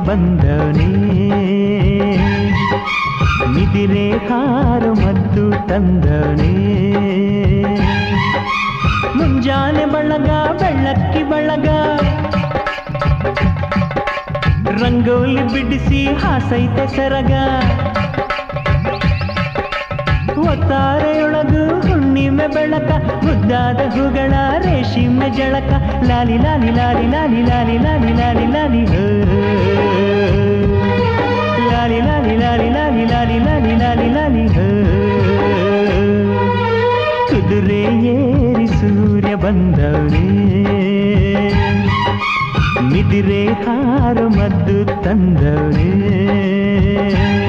ಬಂದವನೇ ನಿದಿರೆ ಹಾರು ಮದ್ದು ತಂದವನೇ ಮುಂಜಾನೆ ಬಳಗ ಬೆಳ್ಳಕ್ಕಿ ಬಳಗ ರಂಗೋಲಿ ಬಿಡಿಸಿ ಹಾಸೈತೆ ಸರಗ ಒತ್ತಾರೆಯೊಳಗು ಹುಣ್ಣಿಮೆ ಬೆಳಕ ಮುದ್ದಾದ ಹೂಗಳ ರೇಷಿಮೆ ಜಳಕ ಲಾಲಿ ಲಾಲಿ ಲಾಲಿ ಲಾಲಿ ಲಾಲಿ ಲಾಲಿ ಲಾಲಿ ಲಾಲಿ ಹೋ. ಲಾಲಿ ಲಾಲಿ ಲಾಲಿ ಲಾಲಿ ಲಾಲಿ ಲಾಲಿ ಲಾಲಿ ಲಾಲಿ ಹೋ. ಕುದುರೆ ಏರಿ ಸೂರ್ಯ ಬಂದವನೇ ನಿದಿರೆ ಹಾರು ಮದ್ದು ತಂದವನೇ